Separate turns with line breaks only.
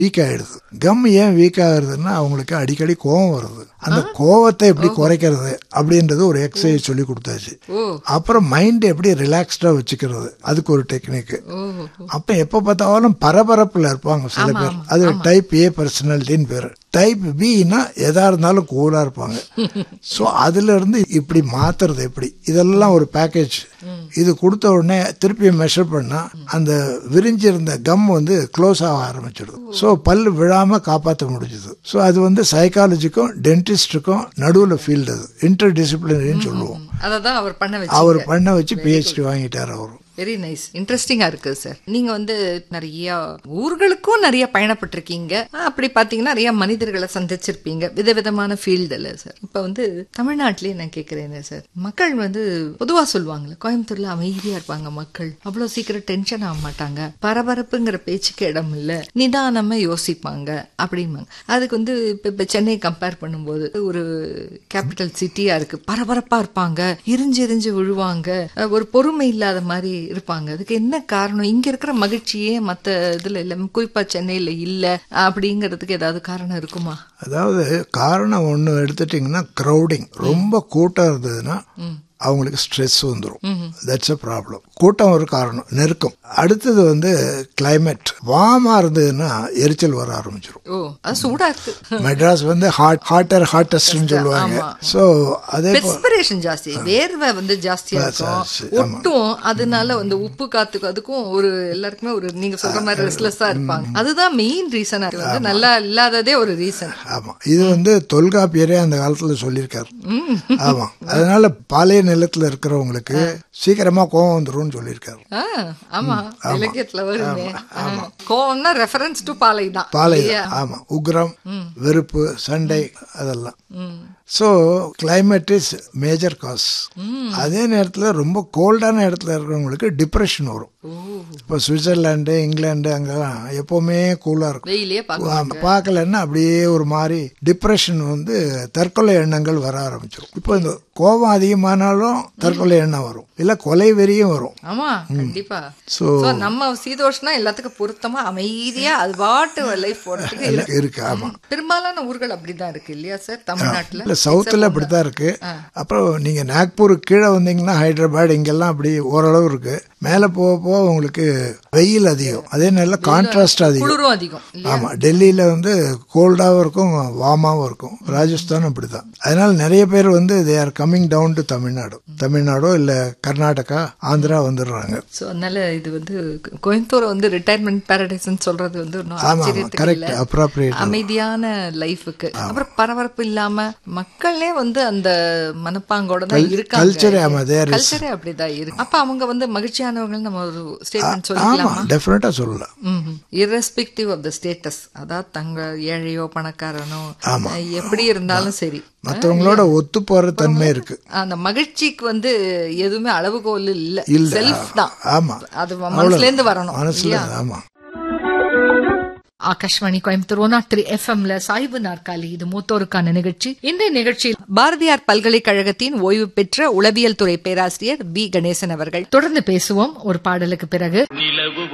Week ஆயிடுது come ஏன் week ஆகுறதுன்னா அவங்களுக்கு அடிக்கடி கோவம் வருது அந்த கோவத்தை எப்படி குறைக்கிறது அப்படின்றது ஒரு எக்ஸசைஸ் சொல்லி கொடுத்தாச்சு
ஓ
அப்புறம் மைண்ட் எப்படி ரிலாக்ஸ்டா வச்சுக்கிறது அதுக்கு ஒரு டெக்னிக்
ஓ
அப்ப எப்ப பார்த்தாலும் பரபரப்புல இருப்பாங்க சில பேர் அது டைப் ஏ பர்சனாலிட்டின்னு பேரு டைப் பின்னா எதா இருந்தாலும் கூலா இருப்பாங்க ஸோ அதுல இருந்து இப்படி மாத்துறது எப்படி இதெல்லாம் ஒரு பேக்கேஜ் இது கொடுத்த உடனே திருப்பி மெஷர் பண்ணா அந்த விரிஞ்சிருந்த கம் வந்து க்ளோஸ் ஆக ஆரம்பிச்சிடுது ஸோ பல்லு விழாம காப்பாற்ற முடிஞ்சுது ஸோ அது வந்து சைக்காலஜிக்கும் டென்டிஸ்டுக்கும் நடுவில் ஃபீல்டு அது இன்டர் டிசிப்ளினரின்னு சொல்லுவோம்
அதை தான் அவர் பண்ண வச்சு
அவர் பண்ண வச்சு பிஹெச்டி வாங்கிட்டார் அவரும்
வெரி நைஸ் இன்ட்ரெஸ்டிங்கா இருக்கு சார் நீங்க வந்து நிறைய ஊர்களுக்கும் நிறைய பயணப்பட்டிருக்கீங்க அப்படி பாத்தீங்கன்னா நிறைய மனிதர்களை சந்திச்சிருப்பீங்க விதவிதமான ஃபீல்டில் சார் இப்ப வந்து தமிழ்நாட்டிலேயே நான் கேட்கிறேன் சார் மக்கள் வந்து பொதுவா சொல்லுவாங்கல்ல கோயம்புத்தூர்ல அமைதியா இருப்பாங்க மக்கள் அவ்வளவு சீக்கிரம் டென்ஷன் ஆக மாட்டாங்க பரபரப்புங்கிற பேச்சுக்கு இடம் இல்ல நிதானமா யோசிப்பாங்க அப்படிம்பாங்க அதுக்கு வந்து இப்ப இப்ப சென்னை கம்பேர் பண்ணும்போது ஒரு கேபிட்டல் சிட்டியா இருக்கு பரபரப்பா இருப்பாங்க எரிஞ்சு எரிஞ்சு விழுவாங்க அஹ் ஒரு பொறுமை இல்லாத மாதிரி இருப்பாங்க அதுக்கு என்ன காரணம் இங்க இருக்கிற மகிழ்ச்சியே மத்த இதுல இல்ல குறிப்பா சென்னையில இல்ல அப்படிங்கிறதுக்கு ஏதாவது காரணம் இருக்குமா
அதாவது காரணம் ஒன்று எடுத்துட்டிங்கன்னா க்ரௌடிங் ரொம்ப கூட்டம் இருந்ததுன்னா அவங்களுக்கு ஸ்ட்ரெஸ் வந்துடும் தட்ஸ் அ ப்ராப்ளம் கூட்டம் ஒரு காரணம் நெருக்கம் அடுத்தது வந்து கிளைமேட் வாமா இருந்ததுன்னா எரிச்சல் வர ஆரம்பிச்சிடும்
ஓ அது சூடா இருக்கு
மெட்ராஸ் வந்து ஹாட் ஹாட்டர் ஹாட்டஸ்ட்னு சொல்லுவாங்க ஸோ அதே போ-
பெஸ்பிரேஷன் ஜாஸ்தி வேர்வை வந்து ஜாஸ்தியா இருக்கும்
ஜாஸ்தி, ஆமா.
ஒட்டும் அதனால வந்து உப்பு காத்துக்கு அதுக்கும் ஒரு எல்லாருக்குமே ஒரு நீங்க சொல்ற மாதிரி ரெஸ்ட்லெஸ்ஸா இருப்பாங்க அதுதான் மெயின் ரீசனா வந்து நல்லா இல்லாததே ஒரு ரீசன்
ஆமா இது வந்து தொல்காப்பியரே அந்த காலத்துல சொல்லியிருக்காரு ஆமா அதனால பாலைய நிலத்துல இருக்கிறவங்களுக்கு சீக்கிரமா கோவம் வந்துரும்னு சொல்லியிருக்காரு
ஆமா இலக்கியத்துல வருமே ஆ. கோவம்னா ரெஃபரன்ஸ் டு பாலை தான்
பாலை
இல்லையா?
ஆமா உக்ரம் வெறுப்பு சண்டை அதெல்லாம்
ம்.
So climate is major cause அதே நேரத்தில் ரொம்ப கோல்டான இடத்துல இருக்கிறவங்களுக்கு டிப்ரெஷன் வரும்
ஓ
இப்போ சுவிட்சர்லாண்டு இங்கிலாந்து அங்கெல்லாம் எப்போவுமே கூலாக இருக்கும்
வெயிலே பாக்க
ஆமா, பார்க்கலன்னா அப்படியே ஒரு மாதிரி டிப்ரெஷன் வந்து தற்கொலை எண்ணங்கள் வர ஆரம்பிச்சிடும் இப்போ இந்த கோபம் அதிகமானாலும் தற்கொலை எண்ணம் வரும் இல்லை கொலை வெறியும் வரும்
ஆமா கண்டிப்பா
ஸோ
So, நம்ம சீதோஷ்னா எல்லாத்துக்கும் பொருத்தமா அமைதியா அது பாட்டு லைஃப் போறதுக்கு இருக்கு.
இருக்கு ஆமா
பெரும்பாலான ஊர்கள் அப்படிதான் இருக்கு இல்லையா சார் தமிழ்நாட்டுல
இல்ல சவுத்தில் அப்படித்தான் இருக்கு அப்புறம் நீங்க நாக்பூர் கீழே வந்தீங்கன்னா ஹைதராபாத் இங்கெல்லாம் அப்படி ஓரளவு இருக்கு மேலே போக போக உங்களுக்கு வெயில் அதிகம் அதே நேரம் கான்ட்ராஸ்ட் அதிகம்
குளிரும் அதிகம் இல்லையா
ஆமா டெல்லியில வந்து கோல்டாவும் இருக்கும் வார்மாவும் இருக்கும் ராஜஸ்தான் அப்படிதான் அதனால நிறைய பேர் வந்து they are coming down to Tamil Nadu தமிழ்நாடோ இல்ல கர்நாடகா ஆந்திரா வந்துடுறாங்க
சோ அதனால இது வந்து கோயம்புத்தூர் வந்து ரிட்டையர்மெண்ட் பாரடைஸ்னு சொல்றது வந்து ஒன்றும்
ஆமா ஆமா
ஆச்சரியத்துக்கு
கரெக்ட்
இல்ல
அப்ராப்ரியேட்
அமைதியான லைஃபுக்கு அப்புறம் பரபரப்பு இல்லாம மக்களே வந்து அந்த மனப்பாங்கோட தான் இருக்காங்க
culture, ஆமா, there is-
கல்ச்சரே அப்படிதான் இருக்கு அப்ப அவங்க வந்து மகிழ்ச்சியானவர்கள் நம்ம ஒரு ஸ்டேட்மெண்ட்
ஆமா
சொல்லிக்கலாமா
டெஃபினட்டா சொல்லலாம்
இரஸ்பெக்டிவ் ஆஃப் த ஸ்டேட்டஸ் அதாவது தங்க ஏழையோ பணக்காரனோ
ஆமா.
அஹ் எப்படி இருந்தாலும் சரி
மற்றவங்களோட ஒத்து போற தன்மை இருக்கு
அந்த மகிழ்ச்சிக்கு வந்து எதுவுமே அளவுகோல் இல்ல
இல்ல
செல்ஃப் தான்
ஆமா
அது மனசுல இருந்து வரணும்
மனசுல ஆமா
ஆகாஷ்வாணி கோயம்புத்தூர் ஒன் த்ரீ எஃப்எம்ல சாய்வு நாற்காலி இது மூத்தோருக்கான நிகழ்ச்சி இந்த நிகழ்ச்சியில் பாரதியார் பல்கலைக்கழகத்தின் ஓய்வு பெற்ற உளவியல் துறை பேராசிரியர் பி கணேசன் அவர்கள் தொடர்ந்து பேசுவோம் ஒரு பாடலுக்கு பிறகு
நிலவு